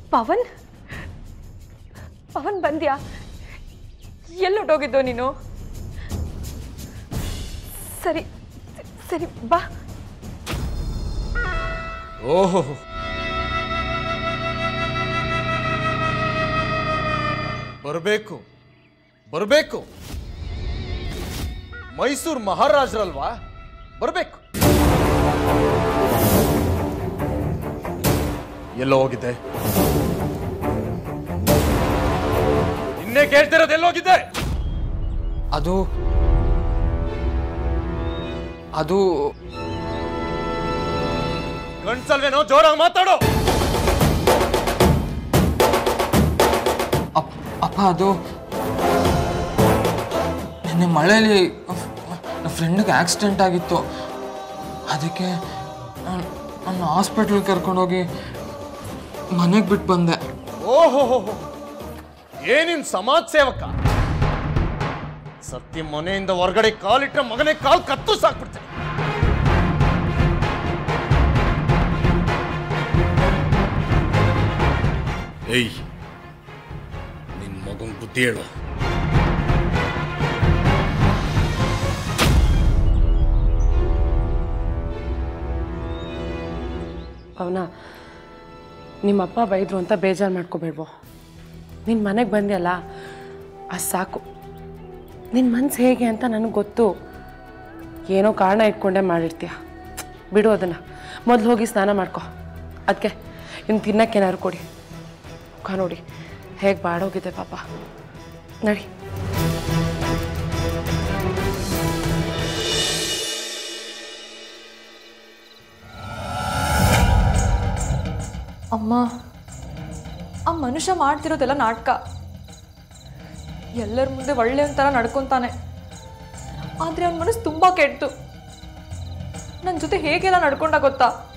ಪವನ್ ಪವನ್ ಬಂದ್ಯಾ ಎಲ್ಲೊಟ್ಟೋಗಿದ್ದೋ ನೀನು ಸರಿ ಸರಿ ಬಾ ಓಹೋ ಬರಬೇಕು ಬರಬೇಕು ಮೈಸೂರು ಮಹಾರಾಜರಲ್ವಾ ಬರಬೇಕು ಎಲ್ಲೋ ಹೋಗಿದ್ದೆ ಇನ್ನೇ ಕೇಳ್ತಿರೋದು ಎಲ್ಲೋಗಿದ್ದೆ ಅದು ಅದು ಗಂಡ್ಸಲ್ವೇನೋ ಜೋರಾಗಿ ಮಾತಾಡೋ ಅಪ್ ಅಪ್ಪ ಅದು ನಿನ್ನೆ ಮಳೆಯಲ್ಲಿ ನನ್ನ ಫ್ರೆಂಡಿಗೆ ಆಕ್ಸಿಡೆಂಟ್ ಆಗಿತ್ತು ಅದಕ್ಕೆ ನಾನು ನನ್ನ ಹಾಸ್ಪಿಟ್ಲಿಗೆ ಕರ್ಕೊಂಡೋಗಿ ಮನೆಗೆ ಬಿಟ್ಟು ಬಂದೆ ಓಹೋ ಏನಿನ್ ಸಮಾಜ ಸೇವಕ ಸತ್ಯ ಮನೆಯಿಂದ ಹೊರಗಡೆ ಕಾಲಿಟ್ರೆ ಮಗನೇ ಕಾಲ್ ಕತ್ತು ಸಾಕ್ಬಿಡ್ತೇನೆ ಏಯ್ ನಿನ್ ಮಗನ್ ಬುದ್ಧಿ ಹೇಳು ಅವನ ನಿಮ್ಮಪ್ಪ ಬೈದ್ರು ಅಂತ ಬೇಜಾರು ಮಾಡ್ಕೋಬೇಡ್ವೋ ನಿನ್ನ ಮನೆಗೆ ಬಂದ್ಯಲ್ಲ ಅದು ಸಾಕು ನಿನ್ನ ಮನ್ಸು ಹೇಗೆ ಅಂತ ನನಗೆ ಗೊತ್ತು ಏನೋ ಕಾರಣ ಇಟ್ಕೊಂಡೇ ಮಾಡಿರ್ತೀಯ ಬಿಡು ಅದನ್ನು ಮೊದಲು ಹೋಗಿ ಸ್ನಾನ ಮಾಡ್ಕೊ ಅದಕ್ಕೆ ಇನ್ನು ತಿನ್ನಕ್ಕೇನಾದ್ರು ಕೊಡಿ ಮುಖ ನೋಡಿ ಹೇಗೆ ಬಾಡೋಗಿದೆ ಪಾಪ ನಡಿ ಅಮ್ಮ ಆ ಮನುಷ್ಯ ಮಾಡ್ತಿರೋದೆಲ್ಲ ನಾಟಕ ಎಲ್ಲರ ಮುಂದೆ ಒಳ್ಳೆ ಒಂಥರ ನಡ್ಕೊತಾನೆ ಆದರೆ ಅವನ ಮನಸ್ಸು ತುಂಬ ಕೆಟ್ಟು ನನ್ನ ಜೊತೆ ಹೇಗೆಲ್ಲ ನಡ್ಕೊಂಡ ಗೊತ್ತಾ